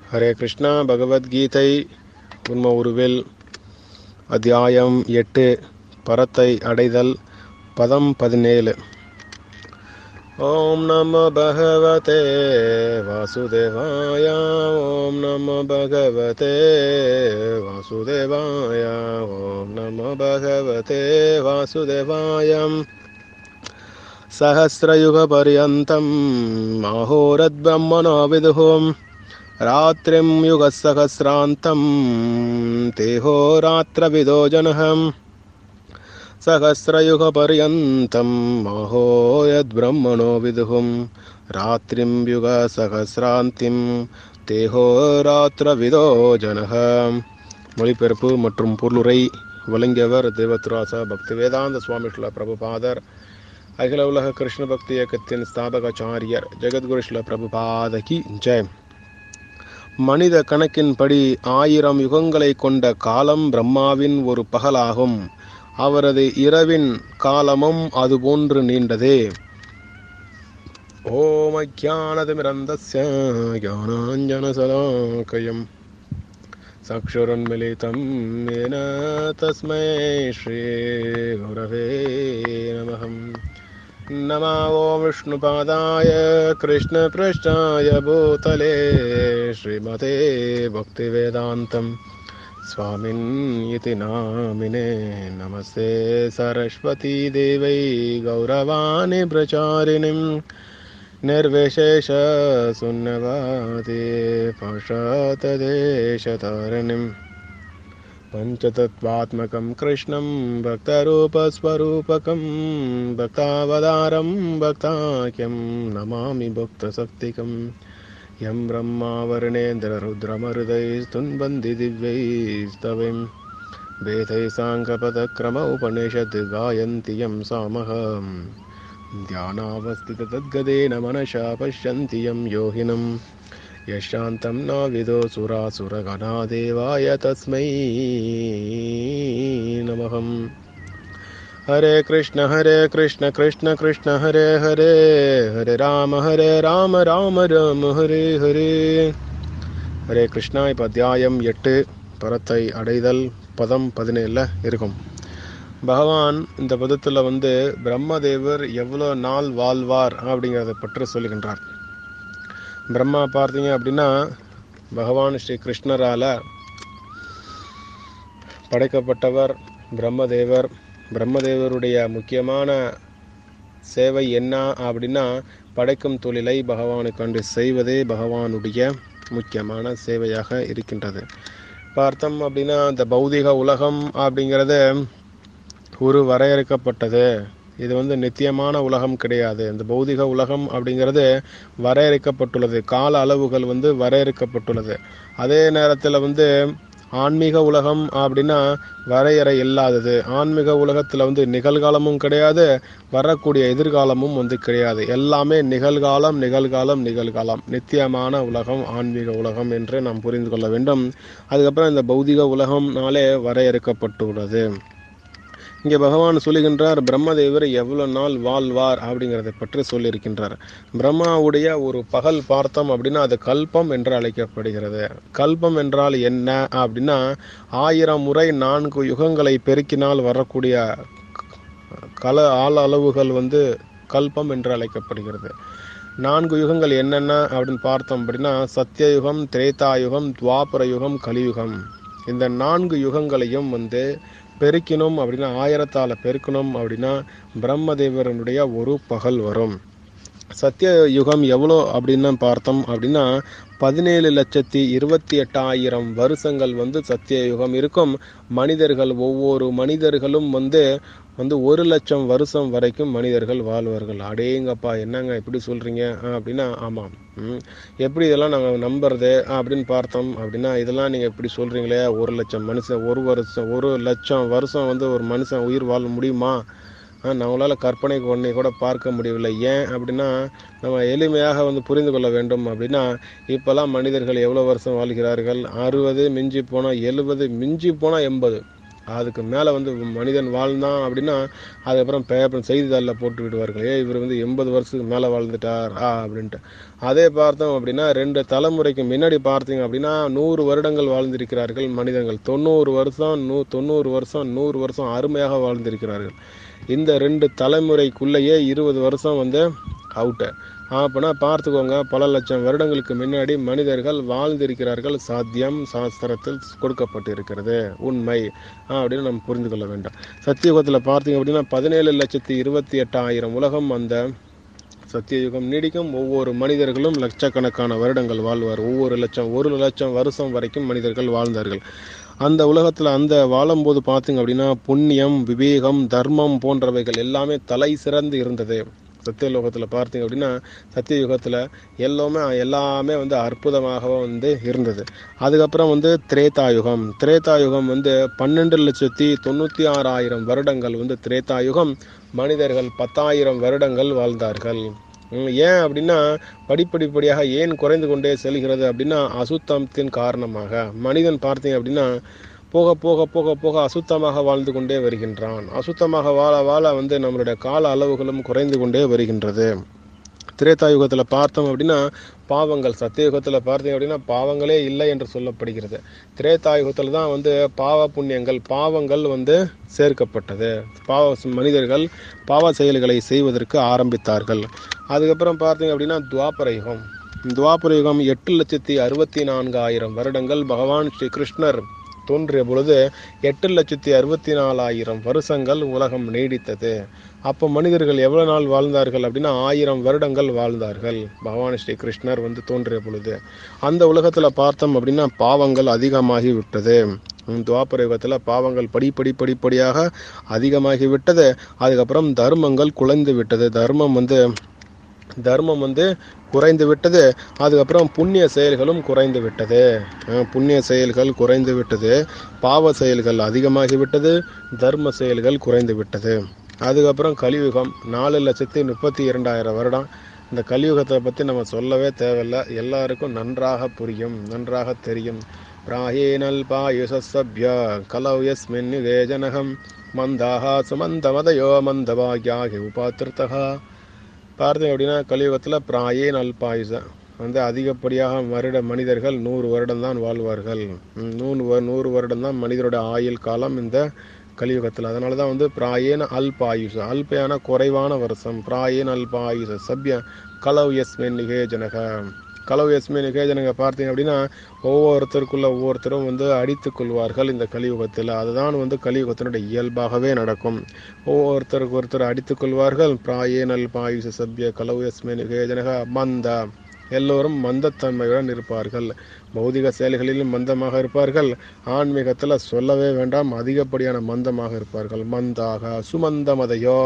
ஹரே கிருஷ்ணா பகவத்கீதை உண்ம உருவில் அத்தியாயம் எட்டு பரத்தை அடைதல் பதம் பதினேழு ஓம் நம பகவதே வாசுதேவாய ஓம் நம பகவதே வாசுதேவாய ஓம் நம பகவதே வாசுதேவாயம் सहस्रयुगपर्यन्तं माहोरद्ब्रह्मणो विदुः रात्रिं युगसहस्रान्तं तेहोरात्रविदो जनः सहस्रयुगपर्यन्तं माहो यद्ब्रह्मणो विदुः रात्रिं युगसहस्रान्तिं தேகோராத்திரவிதோ ஜனக மொழிபெயர்ப்பு மற்றும் பொருளுரை வழங்கியவர் தேவத்ராசா பக்தி வேதாந்த சுவாமிஷ்ல பிரபுபாதர் அகில உலக கிருஷ்ண பக்தி இயக்கத்தின் ஸ்தாபகாச்சாரியர் ஜெகத்குரு ஸ்ல பிரபுபாதகி ஜெய் மனித கணக்கின்படி ஆயிரம் யுகங்களை கொண்ட காலம் பிரம்மாவின் ஒரு பகலாகும் அவரது இரவின் காலமும் அதுபோன்று நீண்டதே ஓம் அஜானதமிரந்தஸ்ய ஞானாஞ்சனசலாக்கயம் चक्षुरुन्मिलितं येन तस्मै श्रीगुरवे नमः नमो विष्णुपादाय कृष्णपृष्ठाय भूतले श्रीमते भक्तिवेदान्तं स्वामिन् इति नामिने नमस्ते सरस्वतीदेवै गौरवाणि प्रचारिणीम् निर्विशेषशून्यवादे पाशातदेशतारिणीं पञ्चतत्त्वात्मकं कृष्णं भक्तरूपस्वरूपकं भक्तावतारं भक्ताख्यं नमामि भक्तशक्तिकं यं ब्रह्मावर्णेन्द्ररुद्रमरुदैस्तुन्वन्ति दिव्यैस्तविं वेदैः साङ्गपदक्रम उपनिषद् गायन्ति यं सामहम् ध्यानावस्थिततद्गदेन मनसा पश्यन्ति यं योगिनं यशान्तं न विदो सुरासुरगणादेवाय तस्मै नमः हरे कृष्ण हरे कृष्ण कृष्ण कृष्ण हरे हरे हरे राम हरे राम राम राम हरे हरे ஹரே கிருஷ்ணா இப்போ அத்தியாயம் எட்டு பரத்தை அடைதல் பதம் பதினேழில் இருக்கும் பகவான் இந்த பதத்தில் வந்து பிரம்மதேவர் எவ்வளோ நாள் வாழ்வார் அப்படிங்கிறத பற்றி சொல்லுகின்றார் பிரம்மா பார்த்தீங்க அப்படின்னா பகவான் ஸ்ரீ கிருஷ்ணரால் படைக்கப்பட்டவர் பிரம்மதேவர் பிரம்மதேவருடைய முக்கியமான சேவை என்ன அப்படின்னா படைக்கும் தொழிலை பகவானுக்கு கண்டு செய்வதே பகவானுடைய முக்கியமான சேவையாக இருக்கின்றது பார்த்தோம் அப்படின்னா இந்த பௌதிக உலகம் அப்படிங்கிறது ஒரு வரையறுக்கப்பட்டது இது வந்து நித்தியமான உலகம் கிடையாது இந்த பௌதிக உலகம் அப்படிங்கிறது வரையறுக்கப்பட்டுள்ளது கால அளவுகள் வந்து வரையறுக்கப்பட்டுள்ளது அதே நேரத்தில் வந்து ஆன்மீக உலகம் அப்படின்னா வரையறை இல்லாதது ஆன்மீக உலகத்தில் வந்து நிகழ்காலமும் கிடையாது வரக்கூடிய எதிர்காலமும் வந்து கிடையாது எல்லாமே நிகழ்காலம் நிகழ்காலம் நிகழ்காலம் நித்தியமான உலகம் ஆன்மீக உலகம் என்று நாம் புரிந்து கொள்ள வேண்டும் அதுக்கப்புறம் இந்த பௌதிக உலகம்னாலே வரையறுக்கப்பட்டுள்ளது இங்கே பகவான் சொல்லுகின்றார் பிரம்மதேவர் எவ்வளவு நாள் வாழ்வார் அப்படிங்கிறத பற்றி சொல்லியிருக்கின்றார் பிரம்மாவுடைய ஒரு பகல் பார்த்தோம் அப்படின்னா அது கல்பம் என்று அழைக்கப்படுகிறது கல்பம் என்றால் என்ன அப்படின்னா ஆயிரம் முறை நான்கு யுகங்களை பெருக்கினால் வரக்கூடிய கல ஆள அளவுகள் வந்து கல்பம் என்று அழைக்கப்படுகிறது நான்கு யுகங்கள் என்னென்ன அப்படின்னு பார்த்தோம் அப்படின்னா சத்தியயுகம் திரேதாயுகம் துவாபர யுகம் கலியுகம் இந்த நான்கு யுகங்களையும் வந்து பெருக்கினோம் அப்படின்னா ஆயிரத்தால் பெருக்கணும் அப்படின்னா பிரம்மதேவரனுடைய ஒரு பகல் வரும் சத்திய யுகம் எவ்வளோ அப்படின்னு பார்த்தோம் அப்படின்னா பதினேழு லட்சத்தி இருபத்தி எட்டாயிரம் வருஷங்கள் வந்து சத்திய யுகம் இருக்கும் மனிதர்கள் ஒவ்வொரு மனிதர்களும் வந்து வந்து ஒரு லட்சம் வருஷம் வரைக்கும் மனிதர்கள் வாழ்வார்கள் அடேங்கப்பா என்னங்க இப்படி சொல்றீங்க அப்படின்னா ஆமாம் எப்படி இதெல்லாம் நாங்கள் நம்புறது அப்படின்னு பார்த்தோம் அப்படின்னா இதெல்லாம் நீங்கள் இப்படி சொல்றீங்களே ஒரு லட்சம் மனுஷன் ஒரு வருஷம் ஒரு லட்சம் வருஷம் வந்து ஒரு மனுஷன் உயிர் வாழ முடியுமா நம்மளால் கற்பனைக்கு ஒன்றை கூட பார்க்க முடியவில்லை ஏன் அப்படின்னா நம்ம எளிமையாக வந்து புரிந்து கொள்ள வேண்டும் அப்படின்னா இப்போல்லாம் மனிதர்கள் எவ்வளோ வருஷம் வாழ்கிறார்கள் அறுபது மிஞ்சி போனால் எழுபது மிஞ்சி போனால் எண்பது அதுக்கு மேலே வந்து மனிதன் வாழ்ந்தான் அப்படின்னா அதுக்கப்புறம் பேப்பர் செய்தித்தாளில் போட்டு விடுவார்கள் ஏ இவர் வந்து எண்பது வருஷத்துக்கு மேலே வாழ்ந்துட்டார் ஆ அப்படின்ட்டு அதே பார்த்தோம் அப்படின்னா ரெண்டு தலைமுறைக்கு முன்னாடி பார்த்தீங்க அப்படின்னா நூறு வருடங்கள் வாழ்ந்திருக்கிறார்கள் மனிதர்கள் தொண்ணூறு வருஷம் நூ தொண்ணூறு வருஷம் நூறு வருஷம் அருமையாக வாழ்ந்திருக்கிறார்கள் இந்த ரெண்டு தலைமுறைக்குள்ளேயே இருபது வருஷம் வந்து அவுட்டு அப்போனா பார்த்துக்கோங்க பல லட்சம் வருடங்களுக்கு முன்னாடி மனிதர்கள் வாழ்ந்திருக்கிறார்கள் சாத்தியம் சாஸ்திரத்தில் கொடுக்கப்பட்டிருக்கிறது உண்மை அப்படின்னு நம்ம புரிந்து கொள்ள வேண்டும் சத்தியுகத்தில் பார்த்தீங்க அப்படின்னா பதினேழு லட்சத்தி இருபத்தி எட்டாயிரம் உலகம் அந்த சத்தியயுகம் நீடிக்கும் ஒவ்வொரு மனிதர்களும் லட்சக்கணக்கான வருடங்கள் வாழ்வார் ஒவ்வொரு லட்சம் ஒரு லட்சம் வருஷம் வரைக்கும் மனிதர்கள் வாழ்ந்தார்கள் அந்த உலகத்தில் அந்த வாழும்போது பார்த்தீங்க அப்படின்னா புண்ணியம் விவேகம் தர்மம் போன்றவைகள் எல்லாமே தலை சிறந்து இருந்தது சத்தியலோகத்தில் பார்த்தீங்க அப்படின்னா சத்தியயுகத்தில் எல்லாமே எல்லாமே வந்து அற்புதமாக வந்து இருந்தது அதுக்கப்புறம் வந்து திரேதாயுகம் திரேதாயுகம் வந்து பன்னெண்டு லட்சத்தி தொண்ணூற்றி ஆறாயிரம் வருடங்கள் வந்து திரேதாயுகம் மனிதர்கள் பத்தாயிரம் வருடங்கள் வாழ்ந்தார்கள் ம், ஏன் அப்படின்னா படிப்படிப்படியாக ஏன் குறைந்து கொண்டே செல்கிறது அப்படின்னா அசுத்தத்தின் காரணமாக மனிதன் பார்த்தீங்க அப்படின்னா போக போக போக போக அசுத்தமாக வாழ்ந்து கொண்டே வருகின்றான் அசுத்தமாக வாழ வாழ வந்து நம்மளுடைய கால அளவுகளும் குறைந்து கொண்டே வருகின்றது திரேதாயுகத்தில் பார்த்தோம் அப்படின்னா பாவங்கள் சத்தியயுகத்தில் பார்த்தீங்க அப்படின்னா பாவங்களே இல்லை என்று சொல்லப்படுகிறது திரேதாயுகத்தில் தான் வந்து பாவ புண்ணியங்கள் பாவங்கள் வந்து சேர்க்கப்பட்டது பாவ மனிதர்கள் பாவ செயல்களை செய்வதற்கு ஆரம்பித்தார்கள் அதுக்கப்புறம் பார்த்தீங்க அப்படின்னா துவாபர யுகம் துவாபர யுகம் எட்டு லட்சத்தி அறுபத்தி நான்காயிரம் வருடங்கள் பகவான் ஸ்ரீ கிருஷ்ணர் தோன்றிய பொழுது எட்டு லட்சத்தி அறுபத்தி நாலாயிரம் வருஷங்கள் உலகம் நீடித்தது அப்போ மனிதர்கள் எவ்வளவு நாள் வாழ்ந்தார்கள் அப்படின்னா ஆயிரம் வருடங்கள் வாழ்ந்தார்கள் பகவான் ஸ்ரீ கிருஷ்ணர் வந்து தோன்றிய பொழுது அந்த உலகத்தில் பார்த்தோம் அப்படின்னா பாவங்கள் அதிகமாகி விட்டது உம் துவாபர யுகத்தில் பாவங்கள் படிப்படி படிப்படியாக அதிகமாகி விட்டது அதுக்கப்புறம் தர்மங்கள் குலைந்து விட்டது தர்மம் வந்து தர்மம் வந்து குறைந்து விட்டது அதுக்கப்புறம் புண்ணிய செயல்களும் குறைந்து விட்டது அஹ் புண்ணிய செயல்கள் குறைந்து விட்டது பாவ செயல்கள் அதிகமாகி விட்டது தர்ம செயல்கள் குறைந்து விட்டது அதுக்கப்புறம் கலியுகம் நாலு லட்சத்தி முப்பத்தி இரண்டாயிரம் வருடம் இந்த கலியுகத்தை பற்றி நம்ம சொல்லவே தேவையில்லை எல்லாருக்கும் நன்றாக புரியும் நன்றாக தெரியும் பிராயேனல்பாயுசப்ய கலௌ யஸ்மின் யுகேஜனகம் மந்தாஹா சுமந்தமதயோ மந்தபாக்யாகி உபாத்திருத்தகா பார்த்தீங்க அப்படின்னா கலியுகத்தில் பிராயேன் அல்பாயுச வந்து அதிகப்படியாக வருட மனிதர்கள் நூறு வருடம் தான் வாழ்வார்கள் ம், நூறு வ- நூறு வருடம் தான் மனிதரோட ஆயுள் காலம் இந்த கலியுகத்தில் அதனால தான் வந்து பிராயேன அல்பாயுச அல்பையான குறைவான வருஷம் பிராயேன் அல்பாயுச சப்ய கலவ் யஸ்மின் நிகேஜனக கலவு யஸ்மின் நிகேஜனங்க பார்த்தீங்க அப்படின்னா ஒவ்வொருத்தருக்குள்ள ஒவ்வொருத்தரும் வந்து அடித்துக் கொள்வார்கள் இந்த கலியுகத்தில் அதுதான் வந்து கலியுகத்தினுடைய இயல்பாகவே நடக்கும் ஒவ்வொருத்தருக்கு ஒருத்தர் அடித்துக் கொள்வார்கள் பிராயேனல் பாயுச சப்ய கலவு யஸ்மின் நிகேஜனக மந்த எல்லோரும் மந்தத்தன்மையுடன் இருப்பார்கள் பௌதிக செயல்களிலும் மந்தமாக இருப்பார்கள் ஆன்மீகத்தில் சொல்லவே வேண்டாம் அதிகப்படியான மந்தமாக இருப்பார்கள் மந்தாக சுமந்தமதையோ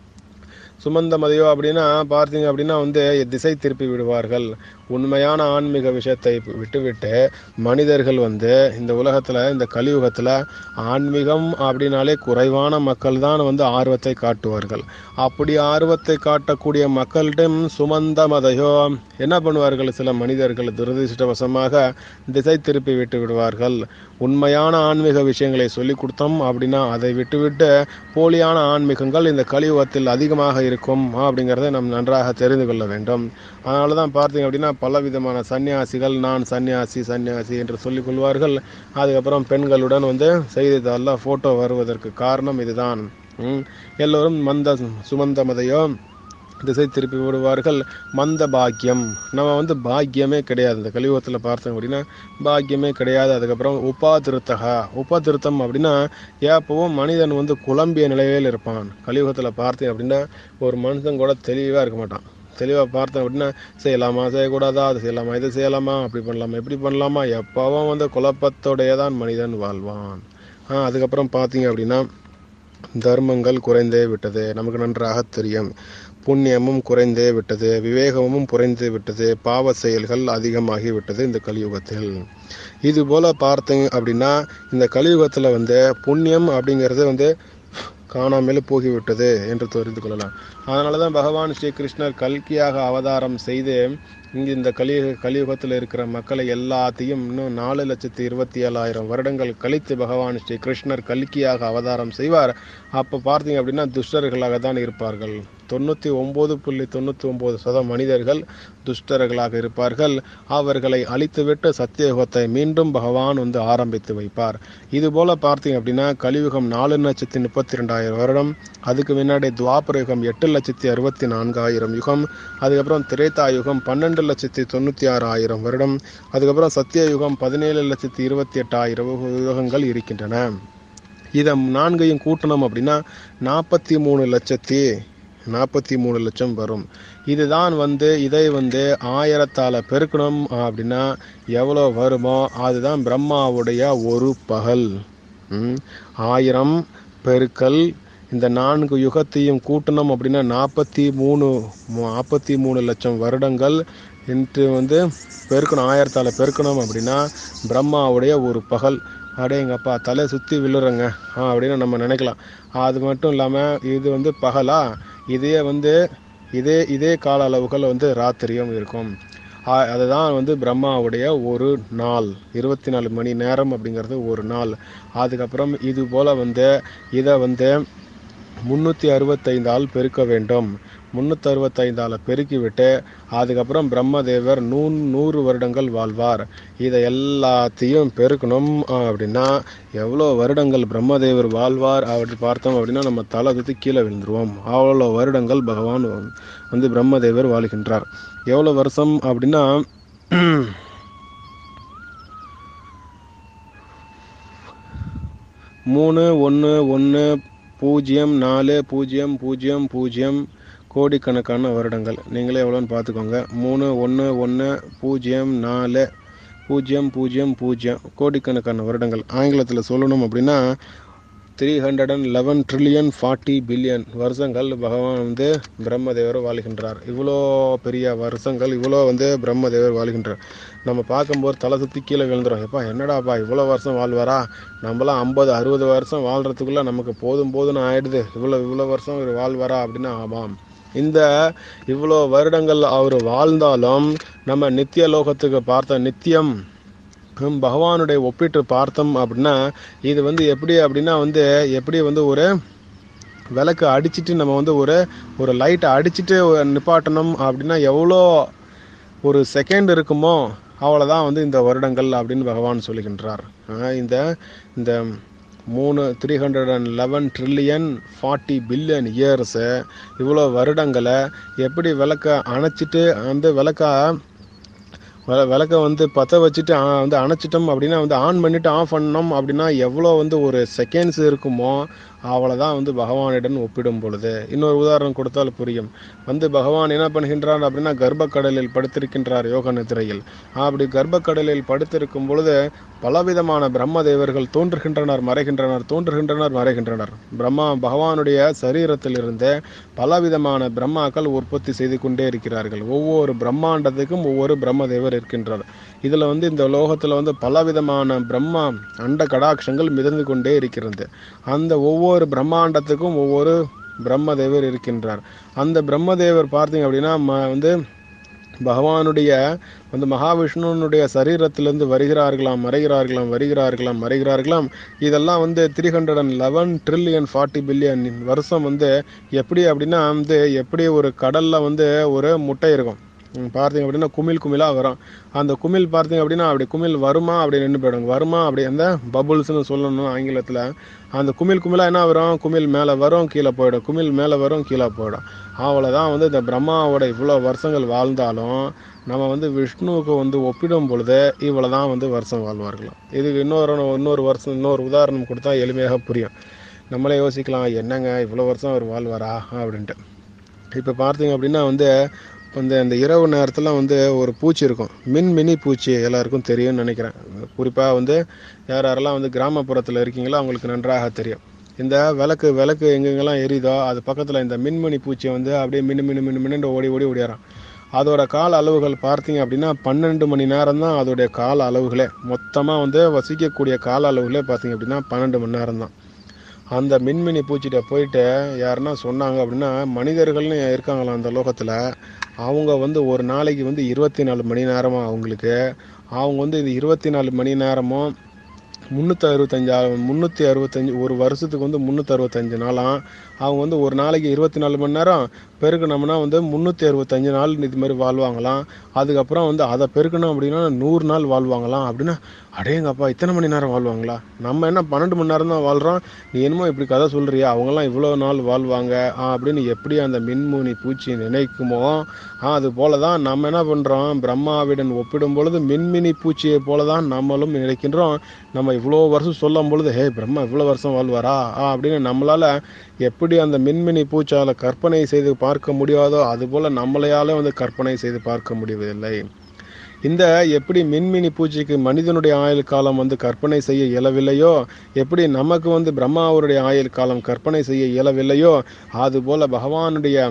சுமந்த மதியோ அப்படின்னா பார்த்தீங்க அப்படின்னா வந்து திசை திருப்பி விடுவார்கள் உண்மையான ஆன்மீக விஷயத்தை விட்டுவிட்டு மனிதர்கள் வந்து இந்த உலகத்தில் இந்த கலியுகத்தில் ஆன்மீகம் அப்படின்னாலே குறைவான மக்கள் தான் வந்து ஆர்வத்தை காட்டுவார்கள் அப்படி ஆர்வத்தை காட்டக்கூடிய மக்களிடம் சுமந்த மதையோ என்ன பண்ணுவார்கள் சில மனிதர்கள் துரதிருஷ்டவசமாக திசை திருப்பி விட்டு விடுவார்கள் உண்மையான ஆன்மீக விஷயங்களை சொல்லிக் கொடுத்தோம் அப்படின்னா அதை விட்டுவிட்டு போலியான ஆன்மீகங்கள் இந்த கலியுகத்தில் அதிகமாக இருக்கும் அப்படிங்கிறதை நாம் நன்றாக தெரிந்து கொள்ள வேண்டும் அதனால தான் பார்த்தீங்க அப்படின்னா பல விதமான சன்னியாசிகள் நான் சன்னியாசி சன்னியாசி என்று சொல்லிக் கொள்வார்கள் அதுக்கப்புறம் பெண்களுடன் வந்து செய்தித்தாளில் ஃபோட்டோ வருவதற்கு காரணம் இதுதான் ம். எல்லோரும் மந்த சுமந்த மதையோ திசை திருப்பி விடுவார்கள் மந்த பாக்கியம் நம்ம வந்து பாக்கியமே கிடையாது இந்த கலியுகத்தில் பார்த்தோம் அப்படின்னா பாக்கியமே கிடையாது அதுக்கப்புறம் உபாதிருத்தகா உபதிருத்தம் அப்படின்னா எப்பவும் மனிதன் வந்து குழம்பிய நிலையில் இருப்பான் கலியுகத்தில் பார்த்தேன் அப்படின்னா ஒரு மனுஷன் கூட தெளிவாக இருக்க மாட்டான் தெளிவாக பார்த்தேன் அப்படின்னா செய்யலாமா செய்யக்கூடாதா அது செய்யலாமா இது செய்யலாமா அப்படி பண்ணலாமா இப்படி பண்ணலாமா எப்பவும் வந்து குழப்பத்தோடையே தான் மனிதன் வாழ்வான் ஆ அதுக்கப்புறம் பார்த்தீங்க அப்படின்னா தர்மங்கள் குறைந்தே விட்டது நமக்கு நன்றாக தெரியும் புண்ணியமும் குறைந்தே விட்டது விவேகமும் குறைந்து விட்டது பாவ செயல்கள் அதிகமாகி விட்டது இந்த கலியுகத்தில் இது போல பார்த்தீங்க அப்படின்னா இந்த கலியுகத்தில் வந்து புண்ணியம் அப்படிங்கிறது வந்து காணாமல் போகிவிட்டது என்று தெரிந்து கொள்ளலாம் அதனால தான் பகவான் ஸ்ரீ கிருஷ்ணர் கல்கியாக அவதாரம் செய்து இங்கு இந்த கலியுக கலியுகத்தில் இருக்கிற மக்களை எல்லாத்தையும் இன்னும் நாலு லட்சத்தி இருபத்தி ஏழாயிரம் வருடங்கள் கழித்து பகவான் ஸ்ரீ கிருஷ்ணர் கல்கியாக அவதாரம் செய்வார் அப்போ பார்த்தீங்க அப்படின்னா துஷ்டர்களாக தான் இருப்பார்கள் தொண்ணூற்றி ஒம்பது புள்ளி தொண்ணூற்றி ஒம்பது சதம் மனிதர்கள் துஷ்டர்களாக இருப்பார்கள் அவர்களை அழித்துவிட்டு சத்தியயுகத்தை மீண்டும் பகவான் வந்து ஆரம்பித்து வைப்பார் இது போல பார்த்தீங்க அப்படின்னா கலியுகம் நாலு லட்சத்தி முப்பத்தி ரெண்டாயிரம் வருடம் அதுக்கு முன்னாடி துவாபர யுகம் எட்டு லட்சத்தி அறுபத்தி நான்காயிரம் யுகம் அதுக்கப்புறம் திரேதா யுகம் பன்னெண்டு லட்சத்தி தொண்ணூற்றி ஆறு ஆயிரம் வருடம் அதுக்கப்புறம் சத்திய யுகம் பதினேழு லட்சத்தி இருபத்தி எட்டாயிரம் யுகங்கள் இருக்கின்றன இதை நான்கையும் கூட்டணும் அப்படின்னா நாற்பத்தி மூணு லட்சத்தி நாற்பத்தி மூணு லட்சம் வரும் இதுதான் வந்து இதை வந்து ஆயிரத்தால் பெருக்கணும் அப்படின்னா எவ்வளோ வருமோ அதுதான் பிரம்மாவுடைய ஒரு பகல் ம், ஆயிரம் பெருக்கல் இந்த நான்கு யுகத்தையும் கூட்டணும் அப்படின்னா நாற்பத்தி மூணு நாற்பத்தி மூணு லட்சம் வருடங்கள் இன்று வந்து பெருக்கணும் ஆயிரத்தால் பெருக்கணும் அப்படின்னா பிரம்மாவுடைய ஒரு பகல் அடேங்கப்பா தலை சுற்றி விழுறங்க ஆ அப்படின்னு நம்ம நினைக்கலாம் அது மட்டும் இல்லாமல் இது வந்து பகலா இதே வந்து இதே இதே கால அளவுகள் வந்து ராத்திரியும் இருக்கும் ஆ- அதுதான் வந்து பிரம்மாவுடைய ஒரு நாள் இருபத்தி நாலு மணி நேரம் அப்படிங்கிறது ஒரு நாள் அதுக்கப்புறம் இது போல் வந்து இதை வந்து முந்நூற்றி அறுபத்தைந்தால் பெருக்க வேண்டும் முந்நூற்றி அறுபத்தைந்தால் பெருக்கிவிட்டு அதுக்கப்புறம் பிரம்மதேவர் நூ நூறு வருடங்கள் வாழ்வார் இதை எல்லாத்தையும் பெருக்கணும் அப்படின்னா எவ்வளோ வருடங்கள் பிரம்மதேவர் வாழ்வார் அப்படி பார்த்தோம் அப்படின்னா நம்ம தலை சுற்றி கீழே விழுந்துருவோம் அவ்வளோ வருடங்கள் பகவான் வந்து பிரம்மதேவர் வாழ்கின்றார் எவ்வளோ வருஷம் அப்படின்னா மூணு ஒன்று ஒன்று பூஜ்ஜியம் நாலு பூஜ்ஜியம் பூஜ்ஜியம் பூஜ்ஜியம் கோடிக்கணக்கான வருடங்கள் நீங்களே எவ்வளோன்னு பார்த்துக்கோங்க மூணு ஒன்று ஒன்று பூஜ்ஜியம் நாலு பூஜ்ஜியம் பூஜ்ஜியம் பூஜ்ஜியம் கோடிக்கணக்கான வருடங்கள் ஆங்கிலத்தில் சொல்லணும் அப்படின்னா three hundred and eleven trillion forty billion வருஷங்கள் பகவான் வந்து பிரம்மதேவர் வாழ்கின்றார் இவ்வளோ பெரிய வருஷங்கள் இவ்வளோ வந்து பிரம்மதேவர் வாழ்கின்றார் நம்ம பார்க்கும்போது தலை சுற்றி கீழே விழுந்துரும் எப்பா என்னடாப்பா இவ்வளோ வருஷம் வாழ்வாரா நம்மளாம் ஐம்பது அறுபது வருஷம் வாழ்கிறதுக்குள்ளே நமக்கு போதும் போதும்னு ஆயிடுது இவ்வளோ இவ்வளோ வருஷம் இவர் வாழ்வாரா அப்படின்னா ஆமாம் இந்த இவ்வளோ வருடங்கள் அவர் வாழ்ந்தாலும் நம்ம நித்திய லோகத்துக்கு பார்த்த நித்தியம் ஹம், பகவானுடைய ஒப்பிட்டு பார்த்தோம் அப்படின்னா இது வந்து எப்படி அப்படின்னா வந்து எப்படி வந்து ஒரு விளக்கு அடிச்சிட்டு நம்ம வந்து ஒரு ஒரு லைட்டை அடிச்சிட்டு ஒரு நிப்பாட்டணும் அப்படின்னா எவ்வளோ ஒரு செகண்ட் இருக்குமோ அவ்வளோதான் வந்து இந்த வருடங்கள் அப்படின்னு பகவான் சொல்லுகின்றார் ஆஹ் இந்த இந்த மூணு three hundred and eleven trillion forty billion years இவ்வளோ வருடங்களை எப்படி விளக்க அணைச்சிட்டு அந்த விளக்க விள- விளக்க வந்து பற்ற வச்சுட்டு ஆ, வந்து அணைச்சிட்டோம் அப்படின்னா வந்து ஆன் பண்ணிட்டு ஆஃப் பண்ணோம் அப்படின்னா எவ்வளோ வந்து ஒரு செகண்ட்ஸ் இருக்குமோ அவ்வளோதான் வந்து பகவானிடம் ஒப்பிடும் பொழுது இன்னொரு உதாரணம் கொடுத்தால் புரியும் வந்து பகவான் என்ன பண்ணுகின்றார் அப்படின்னா கர்ப்பக்கடலில் படுத்திருக்கின்றார் யோக நிதிரையில் அப்படி கர்ப்பக்கடலில் படுத்திருக்கும் பொழுது பலவிதமான பிரம்ம தேவர்கள் தோன்றுகின்றனர் மறைகின்றனர் தோன்றுகின்றனர் மறைகின்றனர் பிரம்மா பகவானுடைய சரீரத்திலிருந்து பலவிதமான பிரம்மாக்கள் உற்பத்தி செய்து கொண்டே இருக்கிறார்கள் ஒவ்வொரு பிரம்மாண்டத்துக்கும் ஒவ்வொரு பிரம்மதேவர் இருக்கின்றார் இதில் வந்து இந்த லோகத்தில் வந்து பலவிதமான பிரம்மா அண்ட கடாட்சங்கள் மிதந்து கொண்டே இருக்கிறது அந்த ஒவ்வொரு பிரம்மாண்டத்துக்கும் ஒவ்வொரு பிரம்மதேவர் இருக்கின்றார் அந்த பிரம்மதேவர் பார்த்தீங்க அப்படின்னா ம- வந்து பகவானுடைய வந்து மகாவிஷ்ணுனுடைய சரீரத்திலிருந்து வருகிறார்களாம் மறைகிறார்களாம் வருகிறார்களாம் மறைகிறார்களாம் இதெல்லாம் வந்து three hundred and eleven trillion forty billion வருஷம் வந்து எப்படி அப்படின்னா வந்து எப்படி ஒரு கடல்ல வந்து ஒரு முட்டை இருக்கும் ம், பார்த்தீங்க அப்படின்னா குமிழ் குமிழாக வரும் அந்த குமிழ் பார்த்தீங்க அப்படின்னா அப்படி குமிழ் வருமா அப்படி நின்று போயிடும் வருமா அப்படி அந்த பபுள்ஸ்னு சொல்லணும் ஆங்கிலத்தில் அந்த குமிழ் குமிழாக என்ன வரும் குமிழ் மேலே வரும் கீழே போயிடும் குமிழ் மேலே வரும் கீழே போயிடும் அவ்வளோதான் வந்து இந்த பிரம்மாவோட இவ்வளோ வருஷங்கள் வாழ்ந்தாலும் நம்ம வந்து விஷ்ணுவுக்கு வந்து ஒப்பிடும் பொழுது இவ்வளோ தான் வந்து வருஷம் வாழ்வார்களாம் இதுக்கு இன்னொரு இன்னொரு வருஷம் இன்னொரு உதாரணம் கொடுத்தா எளிமையாக புரியும் நம்மளே யோசிக்கலாம் என்னங்க இவ்வளோ வருஷம் அவர் வாழ்வாரா அப்படின்ட்டு இப்போ பார்த்தீங்க அப்படின்னா வந்து இந்த இந்த இரவு நேரத்தில் வந்து ஒரு பூச்சி இருக்கும் மின் மினி பூச்சி எல்லாருக்கும் தெரியும்னு நினைக்கிறேன் குறிப்பாக வந்து யார் யாரெல்லாம் வந்து கிராமப்புறத்தில் இருக்கீங்களோ அவங்களுக்கு நன்றாக தெரியும் இந்த விளக்கு விளக்கு எங்கெங்கெல்லாம் எரியுதோ அது பக்கத்தில் இந்த மின்மினி பூச்சி வந்து அப்படியே மினு மினு மினு மின்னு ஓடி ஓடி ஓடியாராம் அதோட கால அளவுகள் பார்த்தீங்க அப்படின்னா பன்னெண்டு மணி நேரம் தான் அதோடைய கால அளவுகளே மொத்தமாக வந்து வசிக்கக்கூடிய கால அளவுகளே பார்த்தீங்க அப்படின்னா பன்னெண்டு மணி நேரம் தான் அந்த மின்மினி பூச்சிட்ட போயிட்டு யாருன்னா சொன்னாங்க அப்படின்னா மனிதர்கள்னு இருக்காங்களாம் அந்த லோகத்தில் அவங்க வந்து ஒரு நாளைக்கு வந்து இருபத்தி நாலு மணி நேரமாக அவங்களுக்கு அவங்க வந்து இந்த இருபத்தி நாலு மணி நேரமும் முந்நூற்றி அறுபத்தஞ்சா முந்நூற்றி அறுபத்தஞ்சு ஒரு வருஷத்துக்கு வந்து முந்நூற்றி அறுபத்தஞ்சு நாளாம் அவங்க வந்து ஒரு நாளைக்கு இருபத்தி நாலு மணி நேரம் பெருக்கணும்னா வந்து முந்நூற்றி அறுபத்தஞ்சு நாள் இது மாதிரி வாழ்வாங்களாம் அதுக்கப்புறம் வந்து அதை பெருக்கணும் அப்படின்னா நூறு நாள் வாழ்வாங்களாம் அப்படின்னா அடேங்கப்பா இத்தனை மணி நேரம் வாழ்வாங்களா நம்ம என்ன பன்னெண்டு மணி நேரம் தான் வாழ்கிறோம் நீ என்னமோ இப்படி கதை சொல்கிறியா அவங்கெல்லாம் இவ்வளோ நாள் வாழ்வாங்க ஆ, அப்படின்னு எப்படி அந்த மின்முனி பூச்சி நினைக்குமோ ஆ, அது போல தான் நம்ம என்ன பண்ணுறோம் பிரம்மாவிடன் ஒப்பிடும் பொழுது மின்மினி பூச்சியை போல தான் நம்மளும் நினைக்கின்றோம் நம்ம இவ்வளோ வருஷம் சொல்லும் பொழுது ஹே பிரம்மா இவ்வளோ வருஷம் வாழ்வாரா ஆ, அப்படின்னு நம்மளால் எப்படி அந்த மின்மினி பூச்சால கற்பனை செய்து பார்க்க முடியாதோ அதுபோல் நம்மளையால வந்து கற்பனை செய்து பார்க்க முடிவதில்லை இந்த எப்படி மின்மினி பூச்சிக்கு மனிதனுடைய ஆயுள் காலம் வந்து கற்பனை செய்ய இயலவில்லையோ எப்படி நமக்கு வந்து பிரம்மாவருடைய ஆயுள் காலம் கற்பனை செய்ய இயலவில்லையோ அதுபோல பகவானுடைய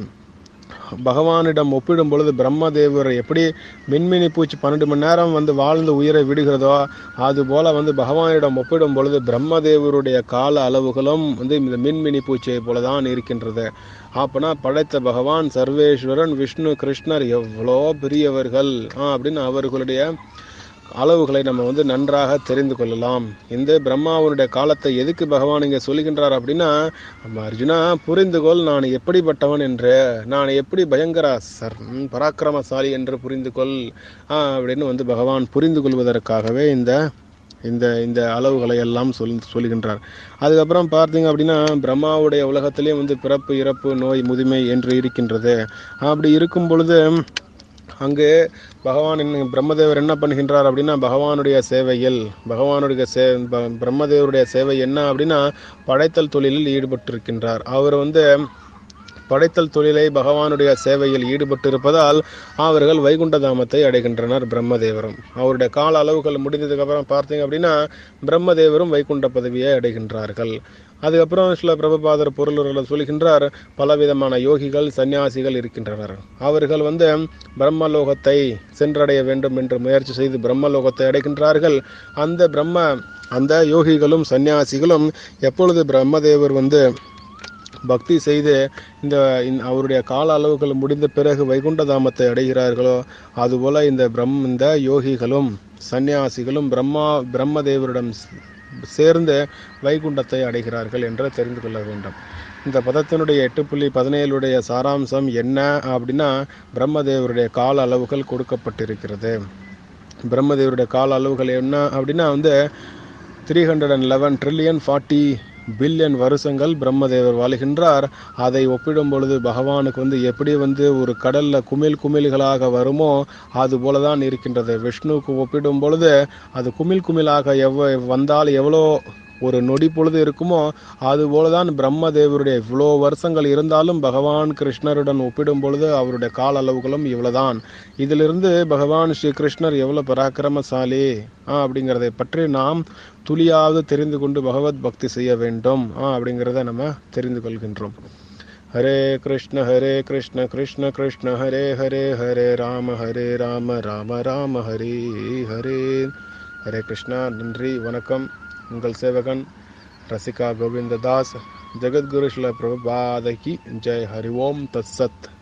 பகவானிடம் ஒப்பிடும் பொழுது பிரம்மதேவர் எப்படி மின்மினி பூச்சி பன்னெண்டு மணி நேரம் வந்து வாழ்ந்து உயிரை விடுகிறதோ அதுபோல வந்து பகவானிடம் ஒப்பிடும் பொழுது பிரம்மதேவருடைய கால அளவுகளும் வந்து இந்த மின்மினி பூச்சியை போல தான் இருக்கின்றது அப்பனா படைத்த பகவான் சர்வேஸ்வரன் விஷ்ணு கிருஷ்ணர் எவ்வளோ பெரியவர்கள் ஆ, அப்படின்னு அவர்களுடைய அளவுகளை நம்ம வந்து நன்றாக தெரிந்து கொள்ளலாம் இந்த பிரம்மாவனுடைய காலத்தை எதுக்கு பகவான் இங்கே சொல்லுகின்றார் அப்படின்னா நம்ம அர்ஜுனா புரிந்துகொள் நான் எப்படிப்பட்டவன் என்று நான் எப்படி பயங்கர சர் ம், பராக்கிரமசாலி என்று புரிந்து கொள் ஆ, அப்படின்னு வந்து பகவான் புரிந்து கொள்வதற்காகவே இந்த இந்த இந்த அளவுகளை எல்லாம் சொல் சொல்லுகின்றார் அதுக்கப்புறம் பார்த்தீங்க அப்படின்னா பிரம்மாவுடைய உலகத்திலேயும் வந்து பிறப்பு இறப்பு நோய் முதுமை என்று இருக்கின்றது அப்படி இருக்கும் பொழுது அங்கு பகவான் என்ன பிரம்மதேவர் என்ன பண்ணுகின்றார் அப்படின்னா பகவானுடைய சேவையில் பகவானுடைய சே ப- பிரம்மதேவருடைய சேவை என்ன அப்படின்னா படைத்தல் தொழிலில் ஈடுபட்டிருக்கின்றார் அவர் வந்து படைத்தல் தொழிலை பகவானுடைய சேவையில் ஈடுபட்டிருப்பதால் அவர்கள் வைகுண்ட தாமத்தை அடைகின்றனர் பிரம்மதேவரும் அவருடைய கால அளவுகள் முடிந்ததுக்கு அப்புறம் பார்த்தீங்க அப்படின்னா பிரம்மதேவரும் வைகுண்ட பதவியை அடைகின்றார்கள் அதுக்கப்புறம் சில பிரபுபாதர் பொருளுரை சொல்கின்றார் பலவிதமான யோகிகள் சன்னியாசிகள் இருக்கின்றனர் அவர்கள் வந்து பிரம்மலோகத்தை சென்றடைய வேண்டும் என்று முயற்சி செய்து பிரம்மலோகத்தை அடைகின்றார்கள் அந்த பிரம்ம அந்த யோகிகளும் சன்னியாசிகளும் எப்பொழுது பிரம்மதேவர் வந்து பக்தி செய்து இந்த இந்த- அவருடைய கால அளவுகள் முடிந்த பிறகு வைகுண்ட தாமத்தை அடைகிறார்களோ அதுபோல இந்த பிரம் இந்த யோகிகளும் சந்நியாசிகளும் பிரம்மா பிரம்மதேவரிடம் ஸ்- சேர்ந்து வைகுண்டத்தை அடைகிறார்கள் என்று தெரிந்து கொள்ள வேண்டும் இந்த பதத்தினுடைய எட்டு புள்ளி பதினேழுடைய சாராம்சம் என்ன அப்படின்னா பிரம்மதேவருடைய கால அளவுகள் கொடுக்கப்பட்டிருக்கிறது பிரம்மதேவருடைய கால அளவுகள் என்ன அப்படின்னா வந்து three hundred and eleven trillion forty billion வருஷங்கள் பிரம்மதேவர் வாழுகின்றார் அதை ஒப்பிடும் பொழுது பகவானுக்கு வந்து எப்படி வந்து ஒரு கடல்ல குமிழ் குமிழ்களாக வருமோ அது போல தான் இருக்கின்றது விஷ்ணுவுக்கு ஒப்பிடும் பொழுது அது குமிழ் குமிழாக எவ்வ வந்தால் எவ்வளோ ஒரு நொடி பொழுது இருக்குமோ அதுபோல தான் பிரம்மதேவருடைய இவ்வளோ வருஷங்கள் இருந்தாலும் பகவான் கிருஷ்ணருடன் ஒப்பிடும் பொழுது அவருடைய கால அளவுகளும் இவ்வளவுதான் இதிலிருந்து பகவான் ஸ்ரீ கிருஷ்ணர் எவ்வளவு பராக்கிரமசாலி ஆ, அப்படிங்கிறதை பற்றி நாம் துளியாவது தெரிந்து கொண்டு பகவத் பக்தி செய்ய வேண்டும் ஆ, அப்படிங்கிறத நம்ம தெரிந்து கொள்கின்றோம் ஹரே கிருஷ்ண ஹரே கிருஷ்ண கிருஷ்ண கிருஷ்ண ஹரே ஹரே ஹரே ராம ஹரே ராம ராம ராம ஹரே ஹரே ஹரே கிருஷ்ணா நன்றி வணக்கம் உங்கள் சேவகன் ரசிகா கோவிந்ததாஸ் ஜெகத்குரு ஸ்ல பிரபுபாதகி ஜெய் ஹரி ஓம் தத் சத்